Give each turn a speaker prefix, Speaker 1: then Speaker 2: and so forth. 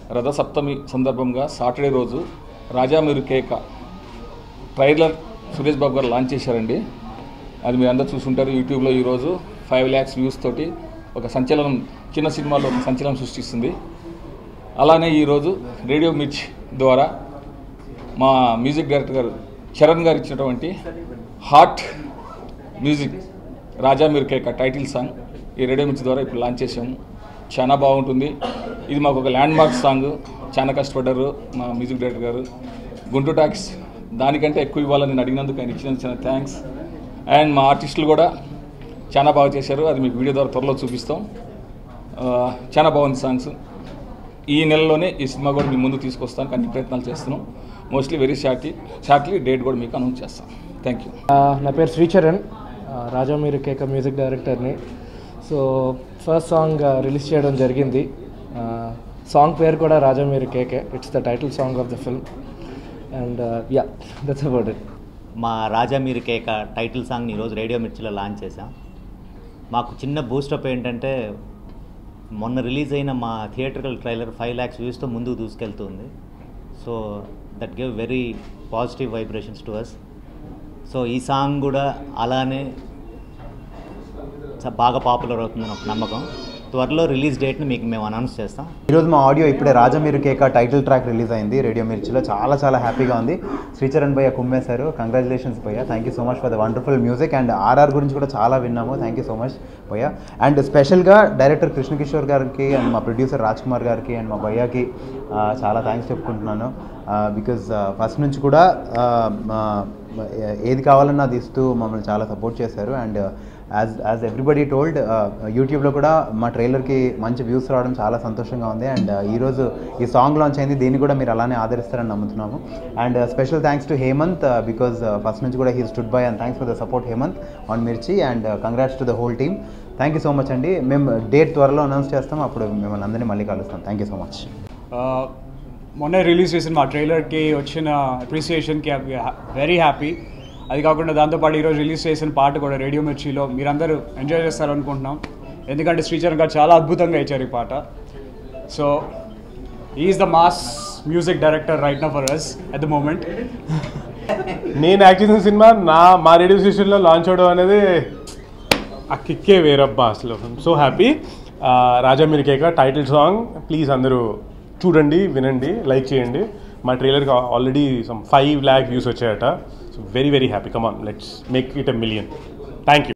Speaker 1: రథసప్తమి సందర్భంగా సాటర్డే రోజు రాజా మీరు కేక ట్రైలర్ సురేష్ బాబు గారు లాంచ్ చేశారండి అది మీరు అందరూ చూసుంటారు యూట్యూబ్లో ఈరోజు ఫైవ్ ల్యాక్స్ వ్యూస్ తోటి ఒక సంచలనం చిన్న సినిమాలో ఒక సంచలనం సృష్టిస్తుంది అలానే ఈరోజు రేడియో మిర్చ్ ద్వారా మా మ్యూజిక్ డైరెక్టర్ గారు చరణ్ గారు ఇచ్చినటువంటి హాట్ మ్యూజిక్ రాజా మీరు కేక టైటిల్ సాంగ్ ఈ రేడియో మిర్చి ద్వారా ఇప్పుడు లాంచ్ చేసాము చాలా బాగుంటుంది ఇది మాకు ఒక ల్యాండ్ మార్క్ సాంగ్ చాలా కష్టపడ్డారు మా మ్యూజిక్ డైరెక్టర్ గారు గుంటూరు టాక్స్ దానికంటే ఎక్కువ ఇవ్వాలని నేను అడిగినందుకు ఆయన ఇచ్చినందుకు చాలా థ్యాంక్స్ అండ్ మా ఆర్టిస్టులు కూడా చాలా బాగా చేశారు అది మీకు వీడియో ద్వారా త్వరలో చూపిస్తాం ఆ, చాలా బాగుంది సాంగ్స్ ఈ నెలలోనే ఈ సినిమా కూడా మీ ముందు తీసుకొస్తానికి అన్ని ప్రయత్నాలు చేస్తున్నాం mostly very shortly shortly date కూడా మీకు అనౌన్స్ చేస్తాం థ్యాంక్ యూ
Speaker 2: ఆ, నా పేరు శ్రీచరణ్ ఆ, రాజా మీరు కేక మ్యూజిక్ డైరెక్టర్ని సో ఫస్ట్ సాంగ్ ఆ, రిలీజ్ చేయడం జరిగింది ఆ, సాంగ్ పేరు కూడా Raja Meeru Keka it's the title song of the film and yeah that's about it
Speaker 3: మా రాజా మీరు కేక టైటిల్ సాంగ్ని ఈరోజు రేడియో మిర్చిలో లాంచ్ చేసాం మాకు చిన్న బూస్టప్ ఏంటంటే మొన్న రిలీజ్ అయిన మా థియేటర్కల్ ట్రైలర్ ఫైవ్ ల్యాక్స్ వ్యూస్తో ముందుకు దూసుకెళ్తుంది so that give very positive vibrations to us so ఈ సాంగ్ కూడా అలానే చ- బాగా పాపులర్ అవుతుందని ఒక నమ్మకం త్వరలో రిలీజ్ డేట్ని మీకు మేము అనౌన్స్ చేస్తాం
Speaker 4: ఈరోజు మా ఆడియో ఇప్పుడే Raja Meeru Keka title track release అయింది రేడియో మిర్చిలో చాలా చాలా హ్యాపీగా ఉంది శ్రీచరణ్ భయ్య కుమ్మేశారు కంగ్రాచులేషన్స్ భయ్య thank you so much for the wonderful music and RR గురించి కూడా చాలా విన్నాము థ్యాంక్ యూ సో మచ్ భయ్య అండ్ స్పెషల్గా డైరెక్టర్ కృష్ణకిషోర్ గారికి అండ్ మా ప్రొడ్యూసర్ రాజ్ కుమార్ గారికి అండ్ మా భయ్యకి ఆ, చాలా థ్యాంక్స్ చెప్పుకుంటున్నాను బికాజ్ ఫస్ట్ నుంచి కూడా ఆ, మా- ఏది కావాలన్నా అది ఇస్తూ మమ్మల్ని చాలా సపోర్ట్ చేశారు and as as everybody told యూట్యూబ్లో కూడా మా ట్రైలర్కి మంచి వ్యూస్ రావడం చాలా సంతోషంగా ఉంది అండ్ ఈరోజు ఈ సాంగ్ లాంచ్ అయింది దీన్ని కూడా మీరు అలానే ఆదరిస్తారని నమ్ముతున్నాము and special thanks to Hemant because first నుంచి కూడా he stood by and thanks for the support Hemant on Mirchi and congrats to the whole team thank you so much అండి మేము డేట్ త్వరలో అనౌన్స్ చేస్తాం అప్పుడు మిమ్మల్ని అందరినీ మళ్ళీ కలుస్తాం థ్యాంక్ యూ సో మచ్
Speaker 5: ఆ, మొన్న రిలీజ్ చేసిన మా ట్రైలర్కి వచ్చిన అప్రిసియేషన్కి వెరీ హ్యాపీ అది కాకుండా దాంతోపాటు ఈరోజు రిలీజ్ చేసిన పాట కూడా రేడియో మిర్చిలో మీరందరూ ఎంజాయ్ చేస్తారనుకుంటున్నాం ఎందుకంటే శ్రీచరణ్ గారు చాలా అద్భుతంగా ఇచ్చారు ఈ పాట so is the mass music director right నా for us at the moment
Speaker 6: నేను యాక్ట్ చేసిన సినిమా నా మా రేడియో స్టేషన్లో లాంచ్ అవడం అనేది ఆ కిక్కే వేరబ్బా అసలు so happy Raja Meeru Keka title song please అందరూ చూడండి వినండి లైక్ చేయండి మా ట్రైలర్కి already some five lakh views వచ్చాయట so very very happy come on let's make it a million thank you